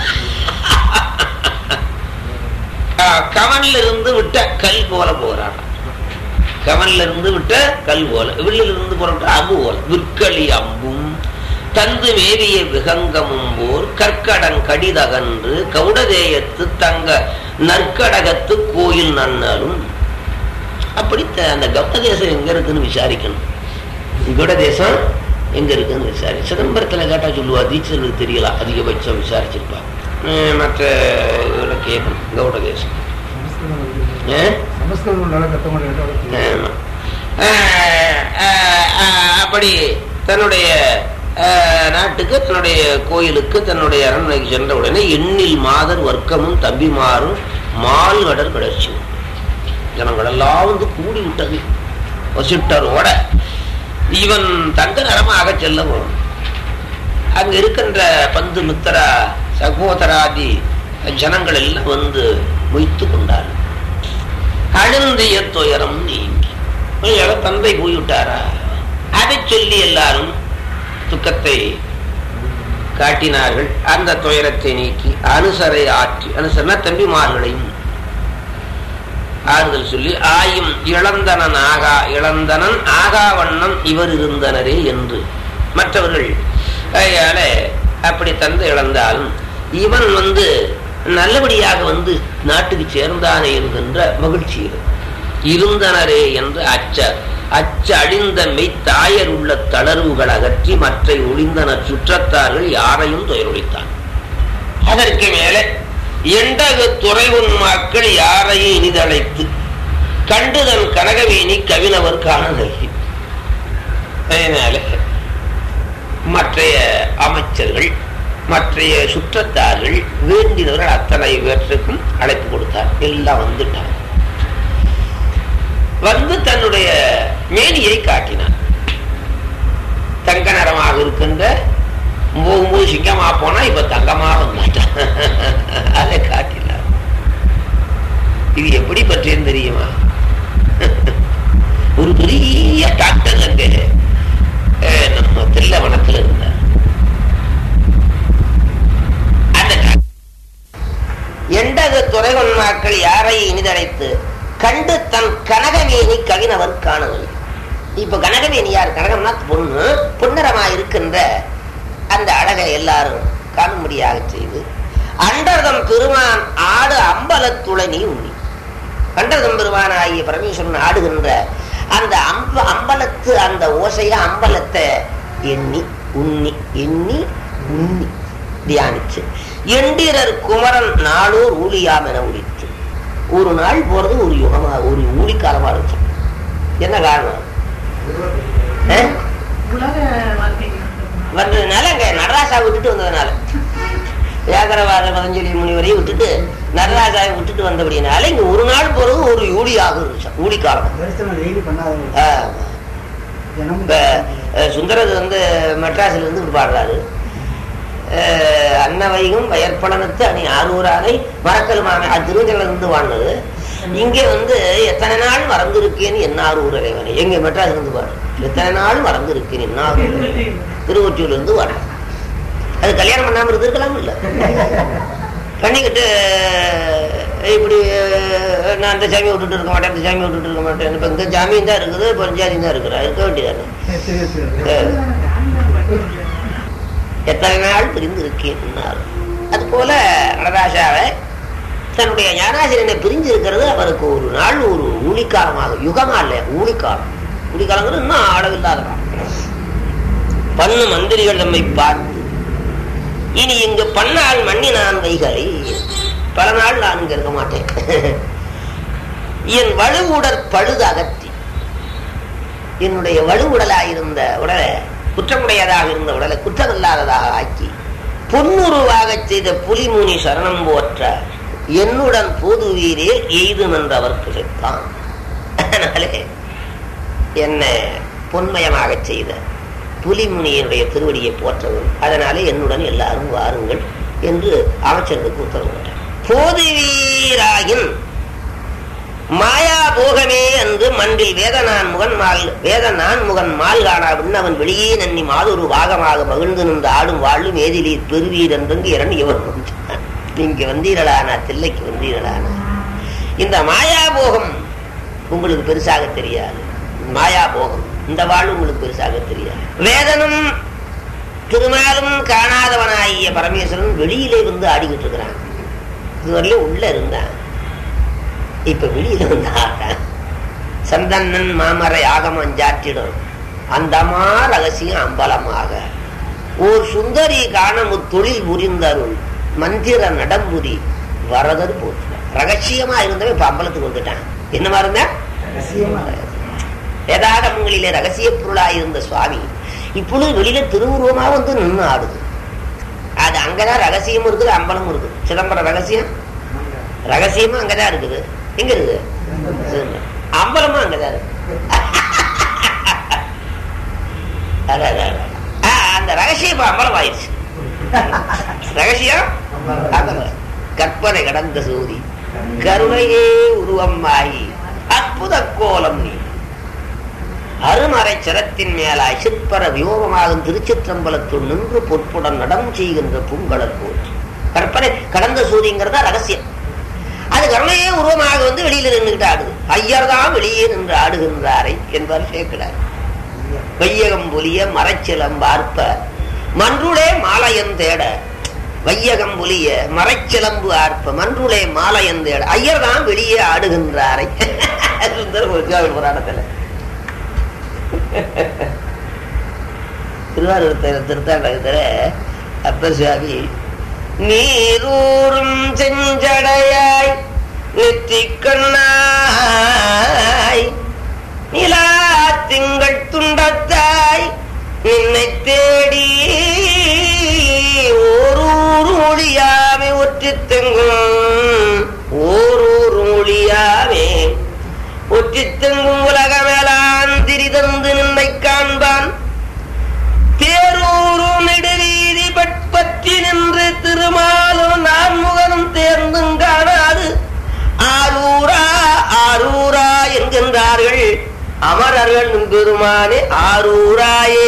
கவன்ல இருந்து விட்ட கல் போல போறான் கவன்ல இருந்து விட்ட கல் போல வில்லில் இருந்து புறப்பட்ட அம்பு போல விற்களி அம்பும் தந்து மேவிய விகங்கமும் போர் கற்கடன் கடிதகன்று கவுடதேயத்து தங்க நற்கடகத்து கோயில் நன்னாலும் அப்படி த- அந்த கவுட தேசம் எங்க இருக்குன்னு விசாரிக்கணும் கவுட தேசம் எங்க இருக்குன்னு விசாரி சிதம்பரத்துல கேட்டா சொல்லுவா தீட்சலுக்கு தெரியலாம் அதிகபட்சம் விசாரிச்சிருப்பா உம் மற்ற இதுல கேட்கணும் கவுட தேசம் ஏ? சமஸ்கிருதம் நல்லா கத்த மாட்டேன் ஆமா. ஆஹ் ஆஹ் ஆஹ் அப்படி தன்னுடைய ஆஹ், நாட்டுக்கு தன்னுடைய கோயிலுக்கு தன்னுடைய அரண்மனைக்கு சென்ற உடனே எண்ணில் மாதர் வர்க்கமும் தம்பிமாரும் மால்கடல் கிளர்ச்சி ஜனங்கள் எல்லாம் வந்து கூடி விட்டது வசிட்டரோட இவன் தங்க நரமாக செல்ல போகணும் அங்க இருக்கின்ற பந்து மித்திரா சகோதராதி ஜனங்கள் எல்லாம் வந்து மொய்த்து கொண்டார்கள் அழுந்திய துயரம் நீங்கி ஐயா, தந்தை போய்விட்டாரா அதை சொல்லி எல்லாரும் துக்கத்தை காட்டினார்கள் அந்த துயரத்தை நீக்கி அனுசரை ஆற்றி அனுசரனா தம்பிமார்களையும் ஆறுதல் சொல்லி ஆயும் இளந்தனன் ஆகா இளந்தனன் ஆகா வண்ணம் இவர் இருந்தனரே என்று மற்றவர்கள் கையால அப்படி தந்து இழந்தாலும் இவன் வந்து நல்லபடியாக வந்து நாட்டுக்கு சேர்ந்தானே என்கின்ற மகிழ்ச்சி இருந்தனரே என்று அச்ச அச்ச அழிந்த மெய்த்தாயர் உள்ள தளர்வுகள் அகற்றி மற்றை ஒளிந்தனர் சுற்றத்தார்கள் யாரையும் துயரொழித்தான் அதற்கு மேலே எண்டகு துறைவுன் மக்கள் யாரையும் இனிதழைத்து கண்டுதன் கனகவேணி கவினவர் காணவில்லை அதனால மற்றைய அமைச்சர்கள் மற்றைய சுற்றத்தார்கள் வேண்டினவர்கள் அத்தனை பேற்றுக்கும் அழைப்பு கொடுத்தார் எல்லாம் வந்துட்டார் வந்து தன்னுடைய மேனியை காட்டினார் தங்க நிறமாக இருக்கின்ற போகும்போது சிங்கமா போனா இப்ப தங்கமா வந்துட்டான் அதை காட்டினார் இது எப்படி பற்றியன்னு தெரியுமா ஒரு பெரிய டாக்டர் அங்கே அஹ், நம்ம தில்லவனத்தில் இருந்தார் அந்த டாக்டர் எண்டது துறைவன்மாக்கள் யாரை இனிதழைத்து கண்டு தன் கனகவேணி கவினவர் காணவில்லை இப்ப கனகவேணி யார் கனகம்னா பொண்ணு புன்னரமா இருக்கின்ற அந்த அழகை எல்லாரும் காணும்படியாக செய்து அண்டர்தம் பெருமான் ஆடு அம்பலத்துளனி உண்ணி அண்டர்தம் பெருமான் ஆகிய பரமேஸ்வரன் ஆடுகின்ற அந்த அம்ப அம்பலத்து அந்த ஓசைய அம்பலத்தை எண்ணி உண்ணி எண்ணி உண்ணி தியானிச்சு எண்டிரர் குமரன் நாளோர் ஊழியாம் என உழித்து ஒரு நாள் போறது ஒரு யுகமா ஒரு ஊழிக்காலமா இருந்துச்சு என்ன காரணம் ஆ? உலக வாழ்க்கை வந்ததுனால அங்க நடராசா விட்டுட்டு வந்ததுனால வியாகரவாத பதஞ்சலி முனிவரையும் விட்டுட்டு நடராஜாவை விட்டுட்டு வந்தபடினால இங்க ஒரு நாள் போறது ஒரு ஊழியாக இருந்துச்சு ஊழிக்காலம் தரிசனம் டெய்லி பண்ணாத ஆ. தினமும் இப்ப அஹ், சுந்தரது வந்து மெட்ராஸ்ல இருந்து இப்படி பாடுறாரு அஹ், அன்னவையும் வயற்பலனத்து அணி ஆரூரானை மறக்கல் மாமே அது திருவஞ்சல இருந்து வாழ்ந்தது இங்க வந்து எத்தனை நாள் மறந்திருக்கேன்னு என்ன ஆரூர் இறைவனை எங்க மெட்ராஸ்ல இருந்து பாடு எத்தனை நாள் மறந்திருக்கேன் என்ன ஆரூர் திருவொற்றியூர்ல இருந்து வாடு அது கல்யாணம் பண்ணாம இருந்திருக்கலாம் இல்ல பண்ணிக்கிட்டு அஹ், இப்படி அஹ், நான் அந்த சாமியை விட்டுட்டு இருக்க மாட்டேன் அந்த சாமியை விட்டுட்டு இருக்க மாட்டேன் இப்ப இந்த சாமியும் தான் இருக்குது பஞ்சாதியும் தான் இருக்கிறா இருக்க வேண்டியதானே சரி சரி எத்தனை நாள் பிரிந்து இருக்கேன் அது போல நடராஜாவை தன்னுடைய ஞானாசிரியனை பிரிஞ்சு இருக்கிறது அவருக்கு ஒரு நாள் ஒரு ஊழிக்காலமாக யுகமா இல்ல ஊழிக்காலம் ஊழிக்காலங்கிறது இன்னும் அளவில்லாத காலம். பண்ணு மந்திரிகள் நம்மை பார்த்து இனி இங்கு பண்ணால் மண்ணி நான் வைகளை பல நாள் நான் இங்க இருக்க மாட்டேன் என் வலுவுடற் பழுது அகற்றி என்னுடைய வலுவுடலாயிருந்த உடலை குற்றமுடையதாக இருந்த உடலை குற்றமில்லாததாக ஆக்கி பொன்னுருவாகச் செய்த புலிமுனி சரணம் போற்ற என்னுடன் போதுவீரே எய்து நின்றவர் கிடைத்தான் அதனாலே என்னை பொன்மயமாகச் செய்த புலிமுனியினுடைய திருவடியை போற்றவும் அதனாலே என்னுடன் எல்லாரும் வாருங்கள் என்று அமைச்சர்களுக்கு உத்தரவு போட்டார் போதுவீராயின் மாயா போகமே என்று மன்றில் வேதனான் முகன் மால் வேத நான் முகன் மால் காணா விண்ணவன் வெளியே நன்னி மாதொரு பாகமாக மகிழ்ந்து நின்று ஆடும் வாழும் ஏதிலீர் பெருவீர் என்றங்கு இரண்டு இவன் வந்தான். நீங்க வந்தீர்களானா தில்லைக்கு வந்தீர்களானா இந்த மாயா போகம் உங்களுக்கு பெருசாக தெரியாது மாயா போகம் இந்த வாழ்வு உங்களுக்கு பெருசாக தெரியாது வேதனும் திருமாலும் காணாதவனாகிய பரமேஸ்வரன் வெளியிலே வந்து ஆடிக்கிட்டு இருக்கிறான் இதுவரையிலும் உள்ள இருந்தான் இப்ப வெளியில வந்து ஆடுறான் சந்தன்னன் மாமரை ஆகமம் ஜாற்றிடும் அந்தமா ரகசியம் அம்பலமாக ஓர் சுந்தரி காணமு தொழில் புரிந்தருள் மந்திர நடம்புரி வரதர் போற்று ரகசியமா இருந்தவன் இப்ப அம்பலத்துக்கு வந்துட்டான் என்னவா இருந்தா வேதாகமங்களிலே ரகசிய பொருளாக இருந்த சுவாமி இப்பொழுது வெளியில திருவுருவமா வந்து நின்று ஆடுது அது அங்கதான் ரகசியமும் இருக்குது அம்பலமும் இருக்குது சிதம்பரம் ரகசியம் ரகசியமும் அங்கதான் இருக்குது எங்க இருக்குது சிதம்பரம். அம்பலமும் அங்கதான் இருக்கு அதான், அதான், அதான். ஆ, அந்த ரகசியம் இப்ப அம்பலம் ஆயிடுச்சு ரகசியம் அம்பலம். கற்பனை கடந்த சூதி கருணையே உருவமாகி அற்புத கோலம் நீ அருமறை சிரத்தின் மேலாய் சிற்பர வியோகமாகும் திருச்சிற்றம்பலத்துள் நின்று பொற்புடன் நடம் செய்கின்ற பூங்கடல் போல் கற்பனை கடந்த சூதிங்கிறதா ரகசியம் அது கருணையே உருவமாக வந்து வெளியில நின்றுட்டு ஆடுது ஐயர் தான் வெளியே நின்று ஆடுகின்றாரை என்பார் சேர்க்கிறார் வையகம் பொலிய மரச்சிலம்பார்ப்ப மன்றுளே மாலயன் தேட வையகம் பொலிய மரச்சிலம்பு ஆர்ப்ப மன்றுளே மாலயன் தேட ஐயர் தான் வெளியே ஆடுகின்றாரை சுந்தர கோச்சாவில் புராணத்துல திருவாரூர் திருத்தாண்டகத்துல அப்பர் சுவாமி நீரூரும் செஞ்சடையாய் நெற்றிக்கண்ணாய் நிலா திங்கள் துண்டத்தாய் நின்னை தேடி ஓரூர் மொழியாமே ஒற்றி தெங்கும் ஓரூர் மொழியாமே ஒற்றி தெங்கும் உலகமேலான் திரிதந்து நின்னை காண்பான் தேரூரும் நெடுவீதி பற்றி நின்று திருமாலும் நான்முகனும் தேர்ந்தும் காணாது ஆரூரா ஆரூரா என்கின்றார்கள் அமரர்கள் பெருமானே ஆரூராயே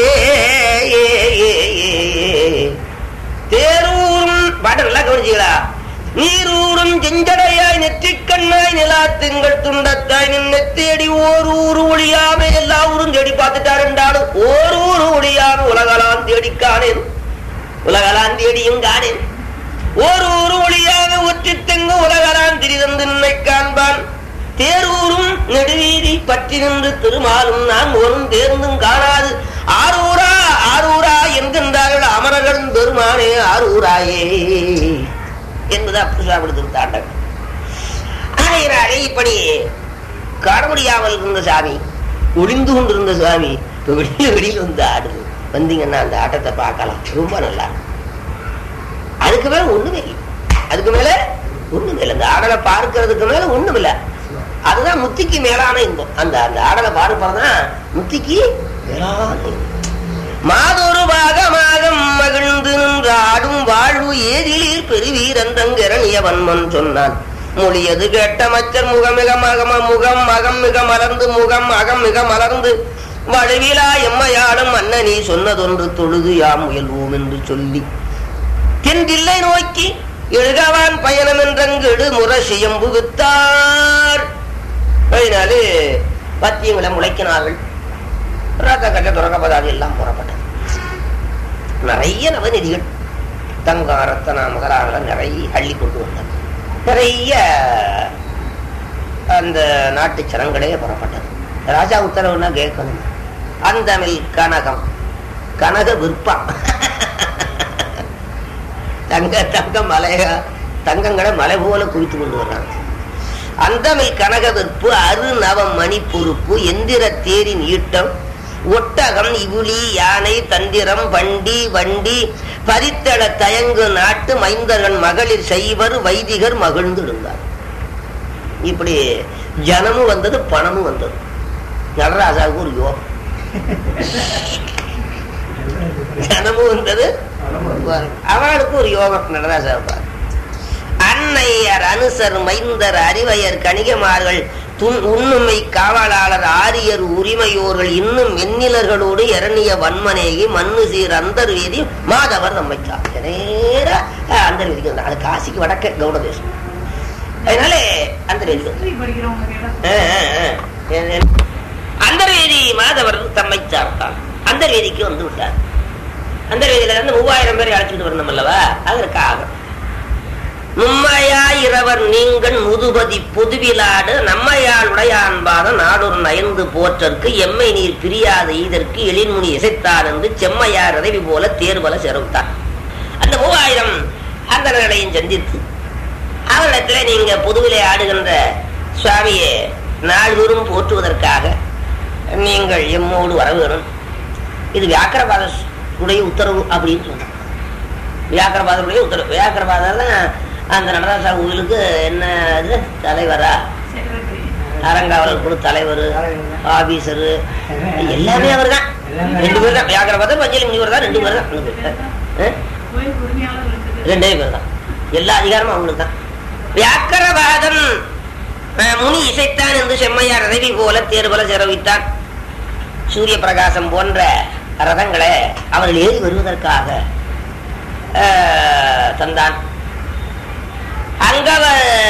தேரூரும் பாட்டு நல்லா கவனிச்சீங்களா நீரூரும் செஞ்சடையாய் நெற்றிக்கண்ணாய் நிலா திங்கள் துண்டத்தாய் நின்னை தேடி ஓர் ஊரு ஒளியாம எல்லா ஊரும் தேடி பார்த்துட்டாருண்டாலும் ஓர் ஊரு ஒளியாம உலகலாம் தேடி காணேன் உலகலாம் தேடியும் காணேன் ஓர் ஊரு ஒளியாக ஒற்றி தெங்கு உலகலாம் திரிதந்து நின்னை காண்பான் தேரூரும் நெடுவீதி பற்றி நின்று திருமாலும் நான் ஒரும் தேர்ந்தும் காணாது ஆரூரா ஆரூரா என்கின்றார்கள் அமரர்களும் பெருமானே ஆரூராயே என்பது அப்புசாமி திருத்தாண்டகம் ஆகையினாலே இப்படி காண முடியாமல் இருந்த சாமி ஒளிந்து கொண்டிருந்த சாமி இப்ப வெளியில வெளியில வந்து ஆடுது வந்தீங்கன்னா அந்த ஆட்டத்தை பார்க்கலாம் ரொம்ப நல்லா இருக்கும். அதுக்கு மேல ஒண்ணுமே இல்லை அதுக்கு மேல ஒண்ணுமே இல்லை அந்த ஆடலை பார்க்கறதுக்கு மேல ஒண்ணும் இல்லை அதுதான் முத்திக்கு மேலான இன்பம் அந்த அந்த ஆடலை பார்ப்பதான் முத்திக்கு மேலான இன்பம் மாதொரு பாகமாக மகிழ்ந்து நின்று ஆடும் வாழ்வு ஏதிலீர் பெருவீர் என்றங்கிரணிய வன்மன் சொன்னான் மொழியது கேட்ட மச்சர் முகமிக மகம முகம் மகம் மிக மலர்ந்து முகம் அகம் மிக மலர்ந்து வழுவிலா எம்மையாடும் அண்ணனி சொன்னதொன்று தொழுது யாம் முயல்வோம் என்று சொல்லி தென்றில்லை நோக்கி எழுகவான் பயணம் என்றங்கெடு முரசியம் புகுத்தார் அதனாலே பத்தியங்களை முளைக்கினார்கள் ராத்த கட்ட துறக்கப்படாது எல்லாம் புறப்பட்டது நிறைய நவநிதிகள் தங்கம் ரத்தனா மகராக நிறைய அள்ளி கொண்டு வந்தார் நிறைய அந்த நாட்டு சனங்களே புறப்பட்டது ராஜா உத்தரவுன்னா கேட்கணும் அந்த மில் கனகம் கனக விற்பம் தங்க தங்க மலைய தங்கங்களை மலை போல குவித்து கொண்டு வர்றாங்க அந்தமில் கனக விற்பு அரு நவ மணி பொறுப்பு எந்திர தேரின் ஈட்டம் ஒட்டகம் இவுளி யானை தந்திரம் வண்டி வண்டி பரித்தள தயங்கு நாட்டு மைந்தர்கள் மகளிர் செய்வர் வைதிகர் மகிழ்ந்து இருந்தார் இப்படி ஜனமும் வந்தது பணமும் வந்தது நடராஜாவுக்கு ஒரு யோகம் ஜனமும் வந்தது அவளுக்கு ஒரு யோகம் நடராஜாவுக்கு அன்னையர் அனுசர் மைந்தர் அறிவையர் கணிகமார்கள் துன் உண்ணுமை காவலாளர் ஆரியர் உரிமையோர்கள் இன்னும் வெண்ணிலர்களோடு இரணிய வன்மனேகி மண்ணு சீர் அந்தர்வேதி மாதவர் நம்மைச்சார் நேர அந்தர்வேதிக்கு வந்தார். அது காசிக்கு வடக்க கௌடதேசம் அதனால அந்தர்வேதிக்கு வந்தார். ஹிஸ்டரி படிக்கிறவங்க கேட்டா ஆ, ஆ, ஆ. அந்தர்வேதி மாதவர் தம்மை சார்த்தார் அந்தர்வேதிக்கு வந்து விட்டார் அந்தர்வேதியில இருந்து மூவாயிரம் பேரை அழைச்சிட்டு வரணும் அல்லவா அதற்காக மும்மையாயிரவர் நீங்கள் முதுபதி பொதுவிலாடு நம்மையால் உடையான்பாத நாடொரு நயந்து போற்றற்கு எம்மை நீர் பிரியாத இதற்கு எழில்முனி இசைத்தார் என்று செம்மையார் உதவி போல தேர்வல செருவித்தார் அந்த மூவாயிரம் அந்தர்களையும் சந்தித்து அவரிடத்துல நீங்க பொதுவிலே ஆடுகின்ற சுவாமியை நாள்தோறும் போற்றுவதற்காக நீங்கள் எம்மோடு வர வேணும் இது வியாக்கரபாத உடைய உத்தரவு அப்படின்னு சொன்னார் வியாக்கரபாதருடைய உத்தரவு வியாக்கரபாதர் தான் அந்த நடராசா கோயிலுக்கு என்ன இது தலைவரா செக்ரட்டரி அறங்காவலர் குழு தலைவர் ஆபீசரு எல்லாமே அவர் தான் ரெண்டு பேர் தான் வியாக்கரபாதர் பஞ்சலி முனிவர் தான் ரெண்டு பேர் தான் ரெண்டு பேர் தான். ஆ? கோயில் உரிமையாளர் ரெண்டு பேர். ரெண்டே பேர் தான் எல்லா அதிகாரமும் அவங்களுக்கு தான் வியாக்கரவாதம் அஹ், முனி இசைத்தான் என்று செம்மையார் ரவி போல தேர்வல செலவித்தான் சூரிய பிரகாசம் போன்ற ரதங்களை அவர்கள் ஏறி வருவதற்காக அஹ், தந்தான் அங்கவ அங்க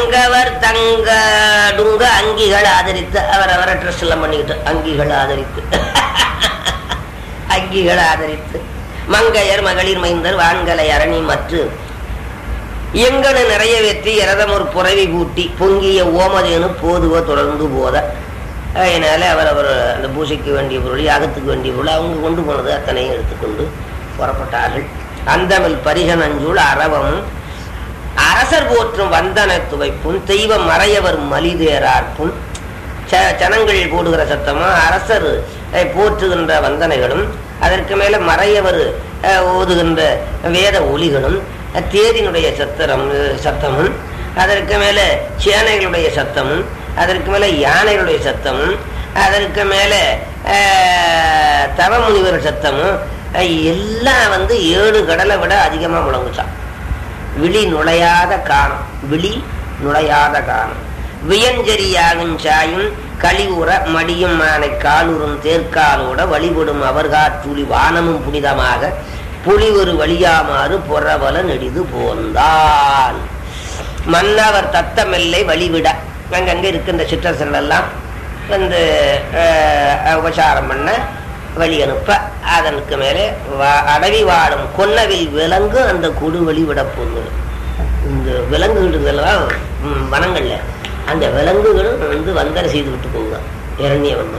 அங்கவர் தங்க டுங்க அங்கிகள் ஆதரித்து அவர் அவரை ட்ரெஸ் எல்லாம் பண்ணிக்கிட்டு அங்கிகள் ஆதரித்து அங்கிகள் ஆதரித்து மங்கையர் மகளிர் மைந்தர் வான்கலை அரணி மற்றும் எங்கனு நிறைய வெற்றி இரதமொரு புறவி பூட்டி பொங்கிய ஓமதேனு போதுவ தொடர்ந்து போத அதனால அவர் அவர் அந்த பூசைக்கு வேண்டிய பொருள் யாகத்துக்கு வேண்டிய பொருள் அவங்க கொண்டு போனது அத்தனையும் எடுத்துக்கொண்டு புறப்பட்டார்கள் அந்தமில் பரிசனஞ்சூள் அரவமும் அரசர் போற்றும் வந்தன துவைப்பும் தெய்வ மறையவர் மலிதேரார்ப்பும் ச- ஜனங்கள் போடுகிற சத்தமும் அரசர் அஹ், போற்றுகின்ற வந்தனைகளும் அதற்கு மேல மறையவர் அஹ், ஓதுகின்ற வேத ஒலிகளும் அஹ், தேரினுடைய சத்திரம் சத்தமும் அதற்கு மேல சேனைகளுடைய சத்தமும் அதற்கு மேல யானைகளுடைய சத்தமும் அதற்கு மேல அஹ், தவமுனிவர் சத்தமும் அஹ், எல்லாம் வந்து ஏழு கடலை விட அதிகமா முழங்குச்சான் விழி நுழையாத காணம் விழி நுழையாத காணம் வியஞ்சரியாகும் சாயும் கழிவுற மடியும் மானை காலுறும் தேர்க்காலோட வழிபடும் அவர்காற்றுளி வானமும் புனிதமாக புலிவொரு வழியாமாறு புறவல நெடிது போந்தால் மன்னவர் தத்தமெல்லை வழிவிட அங்கங்க இருக்கின்ற சிற்றரசர்கள் எல்லாம் வந்து அஹ், உபசாரம் பண்ண வழி அனுப்ப அதற்கு மேலே வா- அடவி வாடும் கொன்னவில் விலங்கு அந்த கொடு வழிவிட போகுது இந்த விலங்குகளுக்கெல்லாம் ம், வனங்கள்ல அந்த விலங்குகளும் வந்து வந்தரை செய்து விட்டு போகுதான் இரணிய வந்து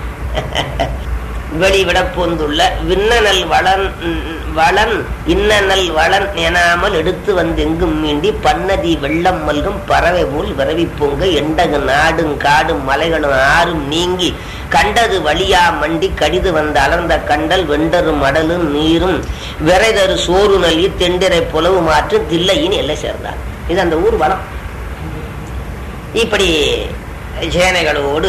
வெளிவிட போந்துள்ள விண்ணனல் வளன் ம், வளன் இன்னனல் வளன் எனாமல் எடுத்து வந்தெங்கும் மீண்டி பன்னதி வெள்ளம் மல்கும் பறவை போல் விரவி பொங்க எண்டகு நாடும் காடும் மலைகளும் ஆறும் நீங்கி கண்டது வழியா மண்டி கடிது வந்த அலர்ந்த கண்டல் வெண்டரும் மடலும் நீரும் விரைதரு சோறு நல்கி தெண்டிரை புலவு மாற்று தில்லையின் எல்லை சேர்ந்தார் இது அந்த ஊர் வனம் இப்படி சேனைகளோடு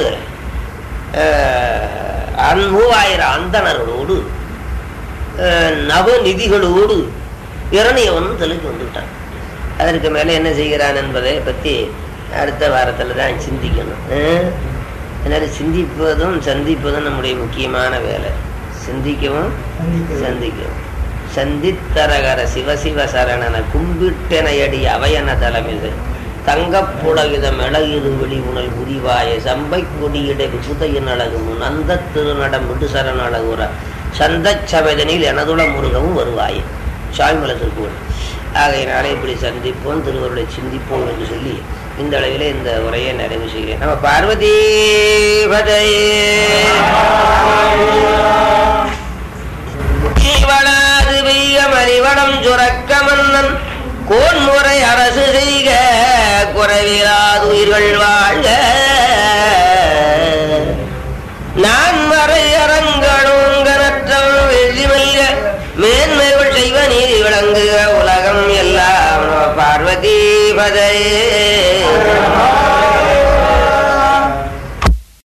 அஹ், அந் மூவாயிரம் அந்தணர்களோடு அஹ், நவநிதிகளோடு இரணியவன் தலைக்கு வந்துவிட்டான் அதற்கு மேலே என்ன செய்கிறான் என்பதை பற்றி அடுத்த வாரத்தில் தான் சிந்திக்கணும் அஹ், அதனால சிந்திப்பதும் சந்திப்பதும் நம்முடைய முக்கியமான வேலை சிந்திக்கவும் சந்திக்கவும். சந்திக்கவும் சந்தித்தரகர சிவசிவ சரணன கும்பிட்டனையடி அவையன தலைமிது தங்கப்புலகிதம் இளகிரு வெளி உணல் புரிவாய சம்பை கொடியிட விசுதையின் அழகு முன் அந்த திருநடம் விடு சரண அழகுற சந்தச் சபதனில் எனதுள முருகவும் வருவாயே சாய்மலை திருக்குவள் ஆகையினாலே இப்படி சந்திப்போம் திருவருளை சிந்திப்போம் என்று சொல்லி இந்த அளவிலே இந்த உரையை நிறைவு செய்கிறேன் நம்ம பார்வதி வளாது பெய்ய மறிவடம் சுரக்க மன்னன் கோன்முறை அரசு செய்க குறைவிலாது உயிர்கள் வாழ்க நான் மறை அரங்கணுங்கனற்றம் வெள்ளி மல்க மேன்மைகள் செய்வ நீதி விளங்குக உலகம் எல்லாம் பார்வதி பதையே